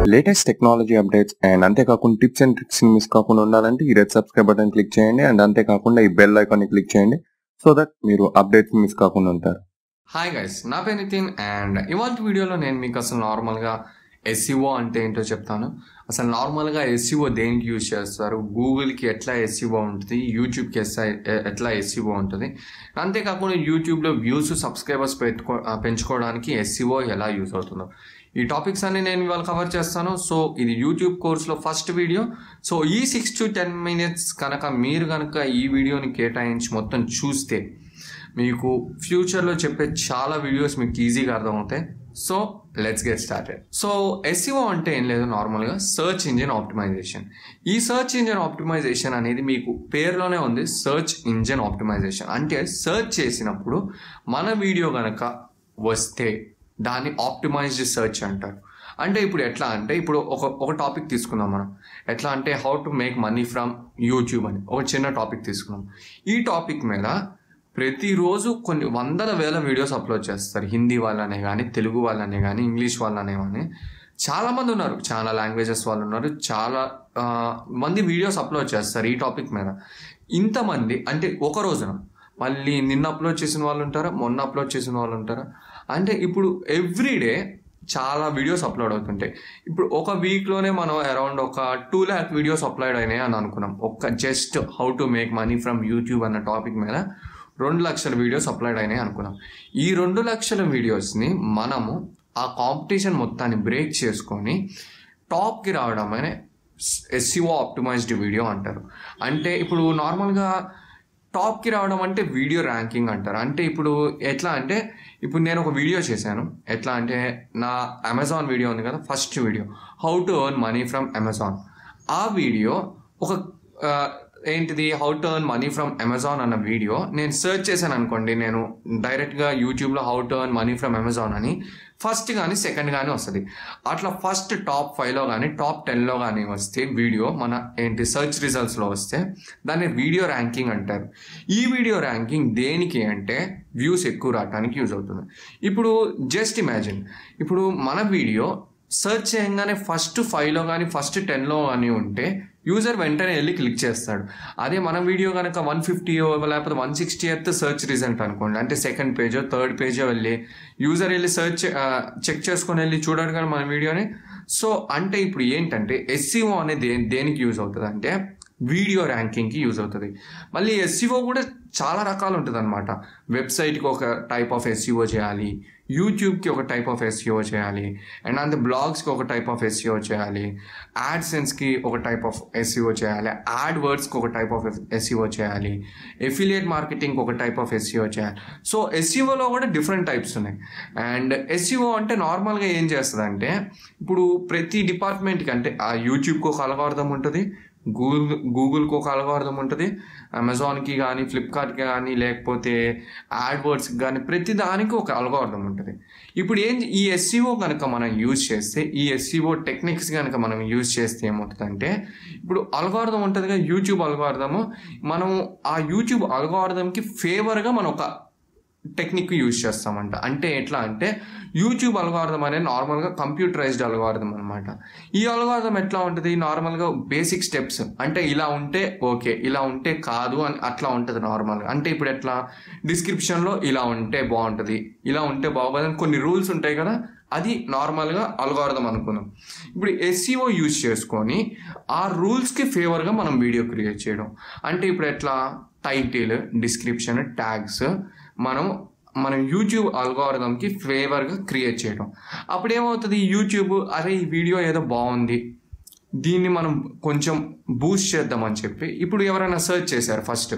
latest technology updates and అంతేకాకుండా tips and tricks miss కాకుండా ఉండాలంటే ఈ రెడ్ సబ్స్క్రైబ్ బటన్ క్లిక్ చేయండి అండ్ అంతేకాకుండా ఈ బెల్ ఐకాన్ ని క్లిక్ చేయండి సో దట్ మీరు అప్డేట్స్ మిస్ కాకుండా ఉంటారు హాయ్ గైస్ నా పేరు నితిన్ అండ్ ఇవాళ వీడియోలో నేను మీకు అసలు నార్మల్గా ఎస్ఈఓ అంటే ఏంటో చెప్తాను అసలు నార్మల్గా ఎస్ఈఓ దేనికి యూజ్ చేస్తారు గూగుల్కి ఎట్లా ఎస్ఈఓ ఉంటుంది యూట్యూబ్కి ఎస్ ఎట్లా ఎస్ఈఓ ఉంటుంది అంతేకాకుండా యూట్యూబ్లో వ్యూస్ సబ్స్క్రైబర్స్ పెట్టుకో ఆ, పెంచుకోవడానికి ఎస్ఈఓ ఎలా యూజ్ అవుతుందో ఈ టాపిక్స్ అన్ని నేను ఇవాళ కవర్ చేస్తాను సో ఇది యూట్యూబ్ కోర్స్లో ఫస్ట్ వీడియో సో ఈ సిక్స్ టు టెన్ మినిట్స్ కనుక మీరు కనుక ఈ వీడియోని కేటాయించి మొత్తం చూస్తే మీకు ఫ్యూచర్లో చెప్పే చాలా వీడియోస్ మీకు ఈజీగా అర్థమవుతాయి so let's get started so SEO అంటే ఏం లేదు నార్మల్గా సర్చ్ ఇంజిన్ ఆప్టిమైజేషన్ ఈ సర్చ్ ఇంజిన్ ఆప్టిమైజేషన్ అనేది మీకు పేరులోనే ఉంది సర్చ్ ఇంజిన్ ఆప్టిమైజేషన్ అంటే సర్చ్ చేసినప్పుడు మన వీడియో కనుక వస్తే దాన్ని ఆప్టిమైజ్డ్ సెర్చ్ అంటారు అంటే ఇప్పుడు ఎట్లా అంటే ఇప్పుడు ఒక ఒక టాపిక్ తీసుకుందాం మనం ఎట్లా అంటే how to make money from YouTube అని ఒక చిన్న టాపిక్ తీసుకుందాం ఈ టాపిక్ మీద ప్రతిరోజు కొన్ని వందల వేల వీడియోస్ అప్లోడ్ చేస్తారు హిందీ వాళ్ళనే కానీ తెలుగు వాళ్ళనే కానీ ఇంగ్లీష్ వాళ్ళనే కానీ చాలా మంది ఉన్నారు చాలా లాంగ్వేజెస్ వాళ్ళు ఉన్నారు చాలా ఆ, మంది వీడియోస్ అప్లోడ్ చేస్తారు ఈ టాపిక్ మీద ఇంతమంది అంటే ఒక రోజున మళ్ళీ నిన్న అప్లోడ్ చేసిన వాళ్ళు ఉంటారా మొన్న అప్లోడ్ చేసిన వాళ్ళు ఉంటారా అంటే ఇప్పుడు ఎవ్రీడే చాలా వీడియోస్ అప్లోడ్ అవుతుంటాయి ఇప్పుడు ఒక వీక్లోనే మనం అరౌండ్ ఒక టూ ల్యాక్ వీడియోస్ అప్లోడ్ అయినాయి అని అనుకున్నాం ఒక్క just how to make money from YouTube అన్న టాపిక్ మీద రెండు లక్షల వీడియోస్ అప్లోడ్ అయినాయి అనుకున్నాం ఈ రెండు లక్షల వీడియోస్ని మనము ఆ కాంపిటీషన్ మొత్తాన్ని బ్రేక్ చేసుకొని టాప్కి రావడం అనే ఎస్సీఓ ఆప్టిమైజ్డ్ వీడియో అంటారు అంటే ఇప్పుడు నార్మల్గా టాప్కి రావడం అంటే వీడియో ర్యాంకింగ్ అంటారు అంటే ఇప్పుడు ఎట్లా అంటే ఇప్పుడు నేను ఒక వీడియో చేశాను ఎట్లా అంటే నా అమెజాన్ వీడియో ఉంది కదా first video how to earn money from Amazon ఆ వీడియో ఒక ఆ, ఏంటిది హౌ to earn money from Amazon అన్న వీడియో నేను సెర్చ్ చేశాను అనుకోండి నేను డైరెక్ట్గా యూట్యూబ్లో how to earn money from Amazon అని ఫస్ట్ కానీ సెకండ్ కానీ వస్తుంది అట్లా ఫస్ట్ టాప్ ఫైవ్లో కానీ టాప్ టెన్లో కానీ వస్తే వీడియో మన ఏంటి సెర్చ్ రిజల్ట్స్లో వస్తే దాన్ని వీడియో ర్యాంకింగ్ అంటారు ఈ వీడియో ర్యాంకింగ్ దేనికి అంటే వ్యూస్ ఎక్కువ రావడానికి యూజ్ అవుతుంది ఇప్పుడు జస్ట్ ఇమాజిన్ ఇప్పుడు మన వీడియో సెర్చ్ చేయగానే ఫస్ట్ ఫైవ్లో కానీ ఫస్ట్ టెన్లో కానీ ఉంటే యూజర్ వెంటనే వెళ్ళి క్లిక్ చేస్తాడు అదే మన వీడియో కనుక వన్ ఫిఫ్టీ లేకపోతే one sixtieth search result అనుకోండి అంటే సెకండ్ పేజో థర్డ్ పేజో వెళ్ళి యూజర్ వెళ్ళి సెర్చ్ చెక్ చేసుకొని వెళ్ళి చూడడు కానీ మన వీడియోని సో అంటే ఇప్పుడు ఏంటంటే ఎస్సీఓ అనేది దే దేనికి యూజ్ అవుతుంది అంటే వీడియో ర్యాంకింగ్కి యూజ్ అవుతుంది మళ్ళీ ఎస్సీఓ కూడా చాలా రకాలు ఉంటుంది అనమాట వెబ్సైట్కి ఒక టైప్ ఆఫ్ ఎస్సీఓ చేయాలి యూట్యూబ్కి ఒక టైప్ ఆఫ్ ఎస్సీఓ చేయాలి అండ్ అంతే బ్లాగ్స్కి ఒక టైప్ ఆఫ్ ఎస్సీఓ చేయాలి యాడ్ సెన్స్కి ఒక టైప్ ఆఫ్ ఎస్సీఓ చేయాలి యాడ్ వర్డ్స్కి ఒక టైప్ ఆఫ్ ఎస్సీఓ చేయాలి ఎఫిలియేట్ మార్కెటింగ్కి ఒక టైప్ ఆఫ్ ఎస్సీఓ చేయాలి సో ఎస్సీఓలో కూడా డిఫరెంట్ టైప్స్ ఉన్నాయి అండ్ ఎస్సీఓ అంటే నార్మల్గా ఏం చేస్తుంది అంటే ఇప్పుడు ప్రతి డిపార్ట్మెంట్కి అంటే ఆ యూట్యూబ్కి ఒక అలగార్థం ఉంటుంది గూగుల్ గూగుల్కి ఒక అలగార్థం ఉంటుంది అమెజాన్కి కానీ ఫ్లిప్కార్ట్కి కానీ లేకపోతే యాడ్వర్డ్స్కి కానీ ప్రతి దానికి ఒక అలగార్థం ఉంటుంది ఇప్పుడు ఏం ఈ ఎస్సీఓ కనుక మనం యూజ్ చేస్తే ఈ ఎస్సీఓ టెక్నిక్స్ కనుక మనం యూజ్ చేస్తే ఏమవుతుందంటే ఇప్పుడు అల్గార్థం ఉంటుంది కదా యూట్యూబ్ అల్గార్థము మనం ఆ యూట్యూబ్ అల్గార్థంకి ఫేవర్గా మనం ఒక టెక్నిక్ యూజ్ చేస్తామంట అంటే ఎట్లా అంటే యూట్యూబ్ అల్గార్థం అనేది నార్మల్గా కంప్యూటరైజ్డ్ అల్గార్థం అనమాట ఈ అల్గార్థం ఎట్లా ఉంటుంది నార్మల్గా బేసిక్ స్టెప్స్ అంటే ఇలా ఉంటే ఓకే ఇలా ఉంటే కాదు అని అట్లా ఉంటుంది నార్మల్గా అంటే ఇప్పుడు ఎట్లా డిస్క్రిప్షన్లో ఇలా ఉంటే బాగుంటుంది ఇలా ఉంటే బాగోదు అని కొన్ని రూల్స్ ఉంటాయి కదా అది నార్మల్గా అల్గార్థం అనుకుందాం ఇప్పుడు ఎస్సీఓ యూజ్ చేసుకొని ఆ రూల్స్కి ఫేవర్గా మనం వీడియో క్రియేట్ చేయడం అంటే ఇప్పుడు ఎట్లా టైటిల్ డిస్క్రిప్షన్ ట్యాగ్స్ మనం మనం యూట్యూబ్ అల్గోరిథంకి ఫేవర్గా క్రియేట్ చేయడం అప్పుడు ఏమవుతుంది యూట్యూబ్ అరే ఈ వీడియో ఏదో బాగుంది దీన్ని మనం కొంచెం బూస్ట్ చేద్దామని చెప్పి ఇప్పుడు ఎవరైనా సెర్చ్ చేశారు ఫస్ట్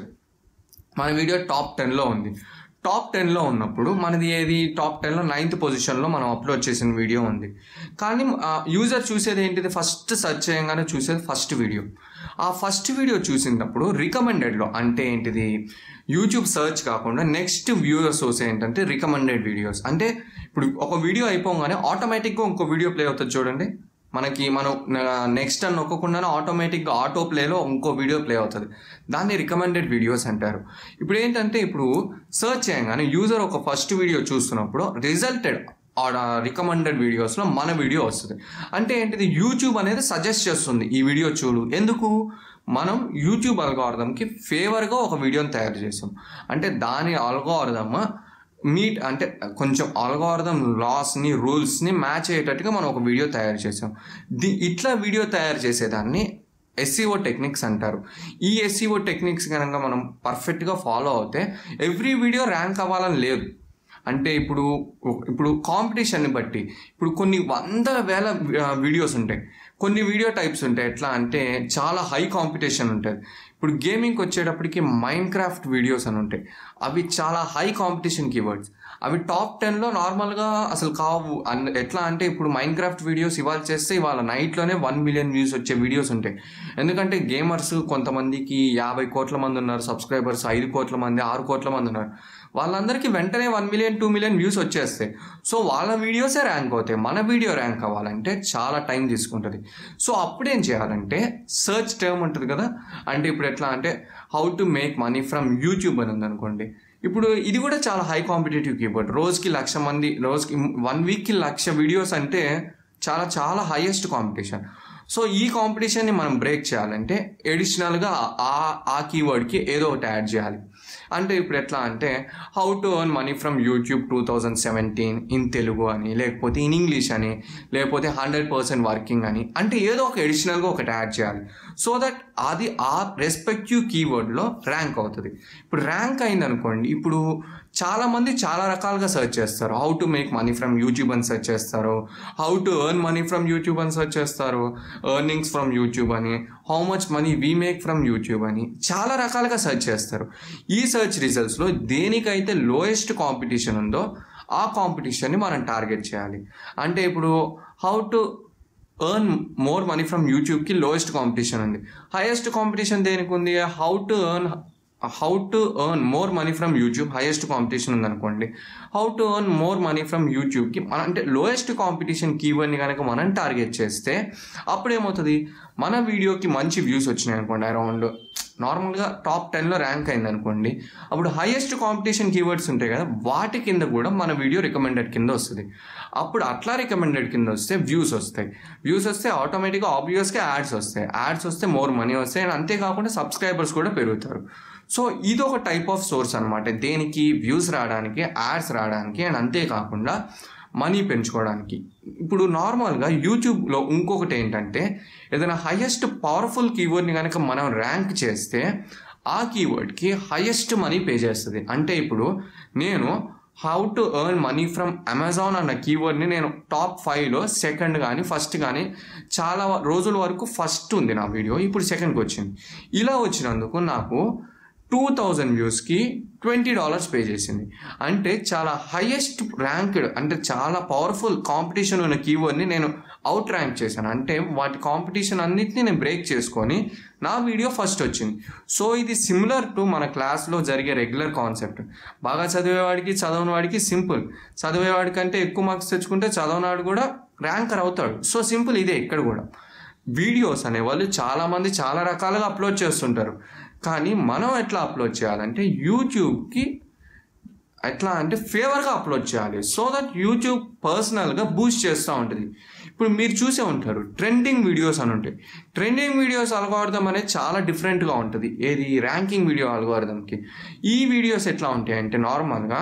మన వీడియో టాప్ టెన్లో ఉంది టాప్ టెన్లో ఉన్నప్పుడు మనది ఏది టాప్ టెన్లో నైన్త్ పొజిషన్లో మనం అప్లోడ్ చేసిన వీడియో ఉంది కానీ యూజర్ చూసేది ఏంటిది ఫస్ట్ సెర్చ్ చేయగానే చూసేది ఫస్ట్ వీడియో ఆ ఫస్ట్ వీడియో చూసినప్పుడు రికమెండెడ్లో అంటే ఏంటిది యూట్యూబ్ సెర్చ్ కాకుండా నెక్స్ట్ వ్యూయర్ సోర్స్ ఏంటంటే రికమెండెడ్ వీడియోస్ అంటే ఇప్పుడు ఒక వీడియో అయిపోగానే ఆటోమేటిక్గా ఇంకో వీడియో ప్లే అవుతుంది చూడండి మనకి మనం నెక్స్ట్ అని నొక్కకుండానే ఆటోమేటిక్గా ఆటో ప్లేలో ఇంకో వీడియో ప్లే అవుతుంది దాన్ని రికమెండెడ్ వీడియోస్ అంటారు ఇప్పుడు ఏంటంటే ఇప్పుడు సెర్చ్ చేయగానే యూజర్ ఒక ఫస్ట్ వీడియో చూస్తున్నప్పుడు రిజల్టెడ్ రికమెండెడ్ వీడియోస్లో మన వీడియో వస్తుంది అంటే ఏంటిది యూట్యూబ్ అనేది సజెస్ట్ చేస్తుంది ఈ వీడియో చూడు ఎందుకు మనం యూట్యూబ్ అల్గోరిథంకి ఫేవర్గా ఒక వీడియోని తయారు చేసాం అంటే దాని అల్గోరిథమ్ మీట్ అంటే కొంచెం అల్గోరిథం లాస్ని రూల్స్ని మ్యాచ్ అయ్యేటట్టుగా మనం ఒక వీడియో తయారు చేసాం ది ఇట్లా వీడియో తయారు చేసేదాన్ని ఎస్సీఓ టెక్నిక్స్ అంటారు ఈ ఎస్సీఓ టెక్నిక్స్ కనుక మనం పర్ఫెక్ట్గా ఫాలో అవుతే ఎవ్రీ వీడియో ర్యాంక్ అవ్వాలని లేదు అంటే ఇప్పుడు ఇప్పుడు కాంపిటీషన్ని బట్టి ఇప్పుడు కొన్ని వందల వేల వీడియోస్ ఉంటాయి కొన్ని వీడియో టైప్స్ ఉంటాయి ఎట్లా అంటే చాలా హై కాంపిటీషన్ ఉంటుంది ఇప్పుడు గేమింగ్కి వచ్చేటప్పటికి మైండ్ క్రాఫ్ట్ వీడియోస్ అని ఉంటాయి అవి చాలా హై కాంపిటీషన్ కీవర్డ్స్ అవి టాప్ టెన్లో నార్మల్గా అసలు కావు అన్ ఎట్లా అంటే ఇప్పుడు మైండ్ క్రాఫ్ట్ వీడియోస్ ఇవాళ చేస్తే ఇవాళ నైట్లోనే వన్ మిలియన్ వ్యూస్ వచ్చే వీడియోస్ ఉంటాయి ఎందుకంటే గేమర్స్ కొంతమందికి యాభై కోట్ల మంది ఉన్నారు సబ్స్క్రైబర్స్ ఐదు కోట్ల మంది ఆరు కోట్ల మంది ఉన్నారు వాళ్ళందరికీ వెంటనే one million two million views వచ్చేస్తాయి సో వాళ్ళ వీడియోసే ర్యాంక్ అవుతాయి మన వీడియో ర్యాంక్ అవ్వాలంటే చాలా టైం తీసుకుంటుంది సో అప్పుడేం చేయాలంటే సర్చ్ టర్మ్ ఉంటుంది కదా అంటే ఇప్పుడు ఎట్లా అంటే how to make money from YouTube అని ఉందనుకోండి ఇప్పుడు ఇది కూడా చాలా హై కాంపిటేటివ్ కీబోర్డ్ రోజుకి లక్ష మంది రోజుకి వన్ వీక్కి లక్ష వీడియోస్ అంటే చాలా చాలా హైయెస్ట్ కాంపిటీషన్ సో ఈ కాంపిటీషన్ని మనం బ్రేక్ చేయాలంటే ఎడిషనల్గా ఆ ఆ కీవర్డ్కి ఏదో ఒకటి యాడ్ చేయాలి అంటే ఇప్పుడు ఎట్లా అంటే how to earn money from YouTube two thousand seventeen in Telugu అని లేకపోతే ఇన్ ఇంగ్లీష్ అని లేకపోతే హండ్రెడ్ పర్సెంట్ వర్కింగ్ అని అంటే ఏదో ఒక ఎడిషనల్గా ఒకటి యాడ్ చేయాలి సో దట్ అది ఆ రెస్పెక్టివ్ కీవర్డ్లో ర్యాంక్ అవుతుంది ఇప్పుడు ర్యాంక్ అయింది అనుకోండి ఇప్పుడు చాలా మంది చాలా రకాలుగా సెర్చ్ చేస్తారు how to make money from YouTube అని సెర్చ్ చేస్తారు how to earn money from YouTube అని సెర్చ్ చేస్తారు ఎర్నింగ్స్ ఫ్రమ్ యూట్యూబ్ అని how much money we make from YouTube అని చాలా రకాలుగా సెర్చ్ చేస్తారు ఈ సెర్చ్ రిజల్ట్స్లో దేనికైతే లోయెస్ట్ కాంపిటీషన్ ఉందో ఆ కాంపిటీషన్ని మనం టార్గెట్ చేయాలి అంటే ఇప్పుడు how to earn more money from యూట్యూబ్కి లోయెస్ట్ కాంపిటీషన్ ఉంది హైయెస్ట్ కాంపిటీషన్ దేనికి ఉంది how to earn how to earn more money from YouTube highest competition ఉందనుకోండి how to earn more money from యూట్యూబ్కి మన అంటే లోయెస్ట్ కాంపిటీషన్ కీవర్డ్ని కనుక మనం టార్గెట్ చేస్తే అప్పుడు ఏమవుతుంది మన వీడియోకి మంచి వ్యూస్ వచ్చినాయి అనుకోండి అరౌండ్ నార్మల్గా టాప్ టెన్లో ర్యాంక్ అయింది అనుకోండి అప్పుడు హైయెస్ట్ కాంపిటీషన్ కీవర్డ్స్ ఉంటాయి కదా వాటి కింద కూడా మన వీడియో రికమెండెడ్ కింద వస్తుంది అప్పుడు అట్లా రికమెండెడ్ కింద వస్తే వ్యూస్ వస్తాయి వ్యూస్ వస్తే ఆటోమేటిక్గా ఆబ్వియస్గా యాడ్స్ వస్తాయి యాడ్స్ వస్తే మోర్ మనీ వస్తాయి అండ్ అంతేకాకుండా సబ్స్క్రైబర్స్ కూడా పెరుగుతారు సో ఇది ఒక టైప్ ఆఫ్ సోర్స్ అనమాట దేనికి వ్యూస్ రావడానికి యాడ్స్ రావడానికి అండ్ అంతేకాకుండా మనీ పెంచుకోవడానికి ఇప్పుడు నార్మల్గా యూట్యూబ్లో ఇంకొకటి ఏంటంటే ఏదైనా హైయెస్ట్ పవర్ఫుల్ కీవర్డ్ని కనుక మనం ర్యాంక్ చేస్తే ఆ కీవర్డ్కి హైయెస్ట్ మనీ పే చేస్తుంది అంటే ఇప్పుడు నేను how to earn money from Amazon అన్న కీవర్డ్ని నేను టాప్ ఫైవ్లో సెకండ్ కానీ ఫస్ట్ కానీ చాలా రోజుల వరకు ఫస్ట్ ఉంది నా వీడియో ఇప్పుడు సెకండ్కి వచ్చింది ఇలా వచ్చినందుకు నాకు టూ థౌజండ్ వ్యూస్కి ట్వంటీ డాలర్స్ పే చేసింది అంటే చాలా హైయెస్ట్ ర్యాంక్డ్ అంటే చాలా పవర్ఫుల్ కాంపిటీషన్ ఉన్న కీవర్డ్ని నేను అవుట్ ర్యాంక్ చేశాను అంటే వాటి కాంపిటీషన్ అన్నిటిని నేను బ్రేక్ చేసుకొని నా వీడియో ఫస్ట్ వచ్చింది సో ఇది సిమిలర్ టు మన క్లాస్లో జరిగే రెగ్యులర్ కాన్సెప్ట్ బాగా చదివేవాడికి చదవని వాడికి సింపుల్ చదివేవాడి కంటే ఎక్కువ మార్క్స్ తెచ్చుకుంటే చదవనాడు కూడా ర్యాంకర్ అవుతాడు సో సింపుల్ ఇదే ఇక్కడ కూడా వీడియోస్ అనేవాళ్ళు చాలామంది చాలా రకాలుగా అప్లోడ్ చేస్తుంటారు కానీ మనం ఎట్లా అప్లోడ్ చేయాలంటే యూట్యూబ్కి ఎట్లా అంటే ఫేవర్గా అప్లోడ్ చేయాలి సో దట్ యూట్యూబ్ పర్సనల్గా బూస్ట్ చేస్తూ ఉంటుంది ఇప్పుడు మీరు చూసే ఉంటారు ట్రెండింగ్ వీడియోస్ అని ఉంటాయి ట్రెండింగ్ వీడియోస్ అల్గోరిథం అనేది చాలా డిఫరెంట్గా ఉంటుంది ఏది ర్యాంకింగ్ వీడియో అల్గోరిథంకి ఈ వీడియోస్ ఎట్లా ఉంటాయి అంటే నార్మల్గా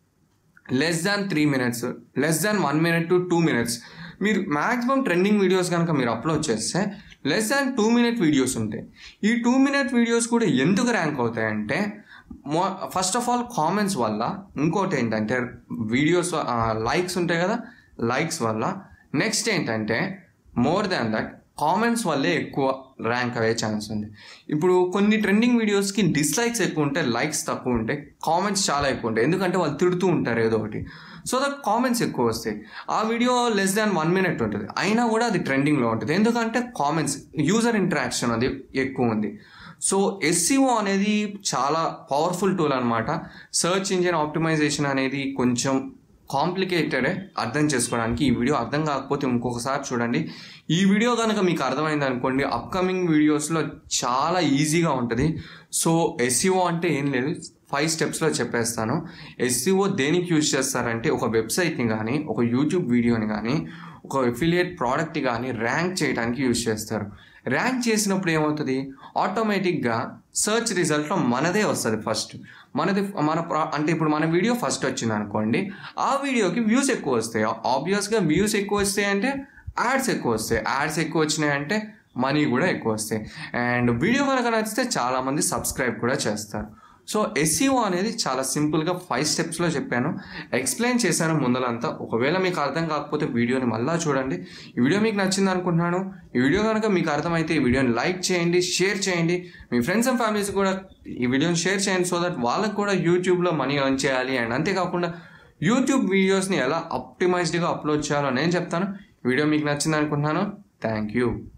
less than three minutes less than one minute to two minutes మీరు మ్యాక్సిమం ట్రెండింగ్ వీడియోస్ కనుక మీరు అప్లోడ్ చేస్తే less than two minute videos ఉంటాయి ఈ టూ మినిట్ వీడియోస్ కూడా ఎందుకు ర్యాంక్ అవుతాయంటే మో ఫస్ట్ ఆఫ్ ఆల్ కామెంట్స్ వల్ల ఇంకోటి ఏంటంటే వీడియోస్ లైక్స్ ఉంటాయి కదా లైక్స్ వల్ల నెక్స్ట్ ఏంటంటే మోర్ దాన్ దట్ కామెంట్స్ వల్లే ఎక్కువ ర్యాంక్ అయ్యే ఛాన్స్ ఉంది ఇప్పుడు కొన్ని ట్రెండింగ్ వీడియోస్కి డిస్లైక్స్ ఎక్కువ ఉంటాయి లైక్స్ తక్కువ ఉంటాయి కామెంట్స్ చాలా ఎక్కువ ఉంటాయి ఎందుకంటే వాళ్ళు తిడుతూ ఉంటారు ఏదో ఒకటి సో దట్ కామెంట్స్ ఎక్కువ వస్తాయి ఆ video less than one minute ఉంటుంది అయినా కూడా అది ట్రెండింగ్లో ఉంటుంది ఎందుకంటే కామెంట్స్ యూజర్ ఇంటరాక్షన్ అది ఎక్కువ ఉంది సో ఎస్సీఓ అనేది చాలా పవర్ఫుల్ టూల్ అనమాట సర్చ్ ఇంజిన్ ఆప్టిమైజేషన్ అనేది కొంచెం కాంప్లికేటెడే అర్థం చేసుకోవడానికి ఈ వీడియో అర్థం కాకపోతే ఇంకొకసారి చూడండి ఈ వీడియో కనుక మీకు అర్థమైంది అనుకోండి అప్కమింగ్ వీడియోస్లో చాలా ఈజీగా ఉంటుంది సో ఎస్ఈఓ అంటే ఏం లేదు ఫైవ్ స్టెప్స్లో చెప్పేస్తాను ఎస్సీఓ దేనికి యూజ్ చేస్తారంటే ఒక వెబ్సైట్ని కానీ ఒక యూట్యూబ్ వీడియోని కానీ ఒక ఎఫిలియేట్ ప్రోడక్ట్ కానీ ర్యాంక్ చేయడానికి యూజ్ చేస్తారు ర్యాంక్ చేసినప్పుడు ఏమవుతుంది ఆటోమేటిక్గా సర్చ్ రిజల్ట్లో మనదే వస్తుంది ఫస్ట్ మనది మన ప్రా- అంటే ఇప్పుడు మన వీడియో ఫస్ట్ వచ్చింది అనుకోండి ఆ వీడియోకి వ్యూస్ ఎక్కువ వస్తాయి ఆబ్వియస్గా వ్యూస్ ఎక్కువ వస్తాయి అంటే యాడ్స్ ఎక్కువ వస్తాయి యాడ్స్ ఎక్కువ వచ్చినాయి అంటే మనీ కూడా ఎక్కువ వస్తాయి అండ్ వీడియో కనుక నచ్చితే చాలామంది సబ్స్క్రైబ్ కూడా చేస్తారు సో ఎస్ఈఓ అనేది చాలా సింపుల్గా ఫైవ్ స్టెప్స్లో చెప్పాను ఎక్స్ప్లెయిన్ చేశాను ముందలంతా ఒకవేళ మీకు అర్థం కాకపోతే వీడియోని మళ్ళా చూడండి ఈ వీడియో మీకు నచ్చింది అనుకుంటున్నాను ఈ వీడియో కనుక మీకు అర్థమైతే ఈ వీడియోని లైక్ చేయండి షేర్ చేయండి మీ ఫ్రెండ్స్ అండ్ ఫ్యామిలీస్ కూడా ఈ వీడియోని షేర్ చేయండి సో దట్ వాళ్ళకు కూడా యూట్యూబ్లో మనీ ఎర్న్ చేయాలి అండ్ అంతేకాకుండా యూట్యూబ్ వీడియోస్ని ఎలా ఆప్టిమైజ్డ్గా అప్లోడ్ చేయాలో నేను చెప్తాను ఈ వీడియో మీకు నచ్చింది అనుకుంటున్నాను థ్యాంక్ యూ